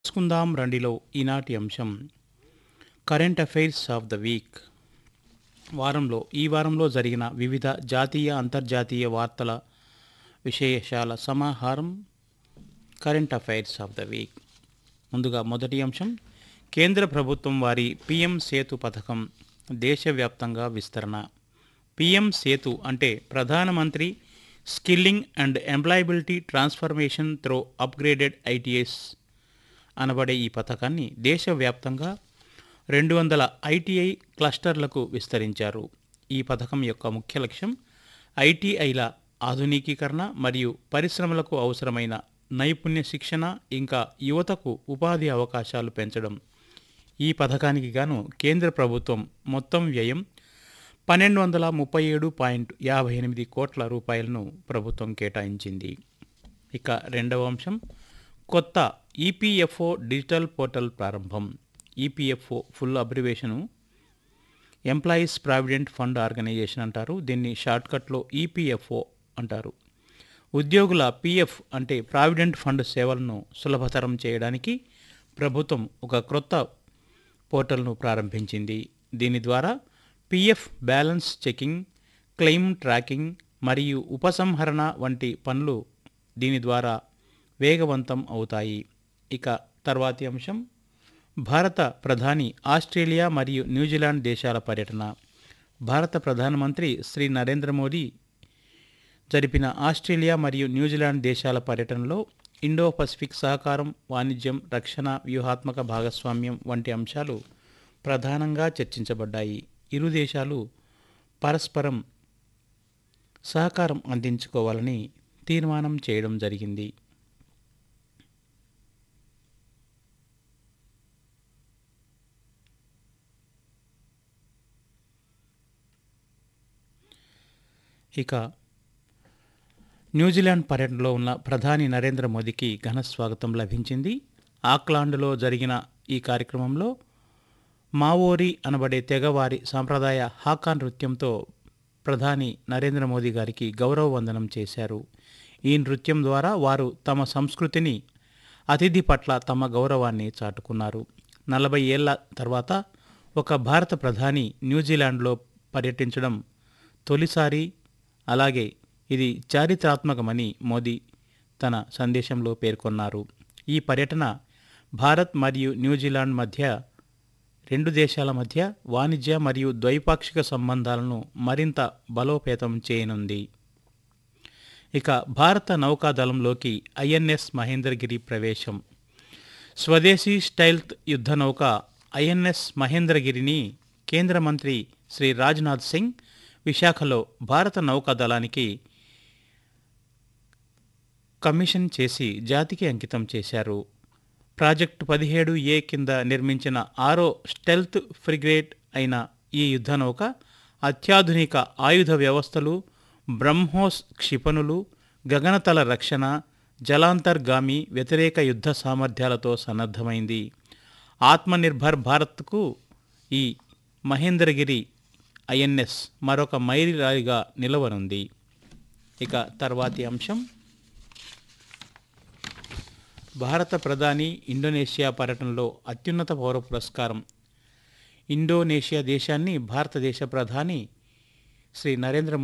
తెలుసుకుందాం రండిలో ఈనాటి అంశం current affairs of the week వారంలో ఈ వారంలో జరిగిన వివిధ జాతీయ అంతర్జాతీయ వార్తల విశేషాల సమాహారం current affairs of the week ముందుగా మొదటి అంశం కేంద్ర ప్రభుత్వం వారి పిఎం సేతు పథకం దేశవ్యాప్తంగా విస్తరణ పిఎం సేతు అంటే ప్రధానమంత్రి skilling and employability transformation through upgraded ITS అనబడే ఈ పథకాన్ని దేశవ్యాప్తంగా రెండు వందల ఐటీఐ క్లస్టర్లకు విస్తరించారు ఈ పథకం యొక్క ముఖ్య లక్ష్యం ఐటీఐల ఆధునికీకరణ మరియు పరిశ్రమలకు అవసరమైన నైపుణ్య శిక్షణ ఇంకా యువతకు ఉపాధి అవకాశాలు పెంచడం ఈ పథకానికి గాను కేంద్ర ప్రభుత్వం మొత్తం వ్యయం పన్నెండు వందల ముప్పై ఏడు పాయింట్ యాభై ఎనిమిది కోట్ల రూపాయలను ప్రభుత్వం కేటాయించింది ఇక రెండవ అంశం కొత్త ఈపీఎఫ్ఓ డిజిటల్ పోర్టల్ ప్రారంభం EPFO full abbreviation employees provident fund organisation అంటారు దీన్ని షార్ట్కట్లో ఈపీఎఫ్ఓ అంటారు ఉద్యోగుల పీఎఫ్ అంటే ప్రావిడెంట్ ఫండ్ సేవలను సులభతరం చేయడానికి ప్రభుత్వం ఒక క్రొత్త పోర్టల్ను ప్రారంభించింది దీని ద్వారా PF balance checking claim tracking మరియు ఉపసంహరణ వంటి పనులు దీని ద్వారా వేగవంతం అవుతాయి ఇక తర్వాతి అంశం భారత ప్రధాని ఆస్ట్రేలియా మరియు న్యూజిలాండ్ దేశాల పర్యటన భారత ప్రధానమంత్రి శ్రీ నరేంద్ర మోదీ జరిపిన ఆస్ట్రేలియా మరియు న్యూజిలాండ్ దేశాల పర్యటనలో ఇండో పసిఫిక్ సహకారం వాణిజ్యం రక్షణ వ్యూహాత్మక భాగస్వామ్యం వంటి అంశాలు ప్రధానంగా చర్చించబడ్డాయి ఇరు దేశాలు పరస్పరం సహకారం అందించుకోవాలని తీర్మానం చేయడం జరిగింది ఇక న్యూజిలాండ్ పర్యటనలో ఉన్న ప్రధాని నరేంద్ర మోదీకి ఘన స్వాగతం లభించింది ఆక్లాండ్లో జరిగిన ఈ కార్యక్రమంలో మావోరి అనబడే తెగవారి సాంప్రదాయ హాకా నృత్యంతో ప్రధాని నరేంద్ర మోదీ గారికి గౌరవ వందనం చేశారు ఈ నృత్యం ద్వారా వారు తమ సంస్కృతిని అతిథి పట్ల తమ గౌరవాన్ని చాటుకున్నారు నలభై ఏళ్ల తర్వాత ఒక భారత ప్రధాని న్యూజిలాండ్లో పర్యటించడం తొలిసారి అలాగే ఇది చారిత్రాత్మకమని మోదీ తన సందేశంలో పేర్కొన్నారు ఈ పర్యటన భారత్ మరియు న్యూజిలాండ్ మధ్య రెండు దేశాల మధ్య వాణిజ్య మరియు ద్వైపాక్షిక సంబంధాలను మరింత బలోపేతం చేయనుంది ఇక భారత నౌకాదళంలోకి ఐఎన్ఎస్ మహేంద్రగిరి ప్రవేశం స్వదేశీ స్టైల్త్ యుద్ధ నౌక ఐఎన్ఎస్ మహేంద్రగిరిని కేంద్ర మంత్రి శ్రీ రాజ్నాథ్ సింగ్ విశాఖలో భారత నౌకాదళానికి కమిషన్ చేసి జాతికి అంకితం చేశారు ప్రాజెక్టు పదిహేడు ఏ కింద నిర్మించిన ఆరో స్టెల్త్ ఫ్రిగేట్ అయిన ఈ యుద్ధ నౌక అత్యాధునిక ఆయుధ వ్యవస్థలు బ్రహ్మోస్ క్షిపణులు గగనతల రక్షణ జలాంతర్గామి వ్యతిరేక యుద్ధ సామర్థ్యాలతో సన్నద్ధమైంది ఆత్మనిర్భర్ భారత్కు ఈ మహేంద్రగిరి ఐఎన్ఎస్ మరొక మైలురాయిగా నిలవనుంది ఇక తర్వాతి అంశం భారత ప్రధాని ఇండోనేషియా పర్యటనలో అత్యున్నత పౌర పురస్కారం ఇండోనేషియా దేశాన్ని భారతదేశ ప్రధాని శ్రీ నరేంద్ర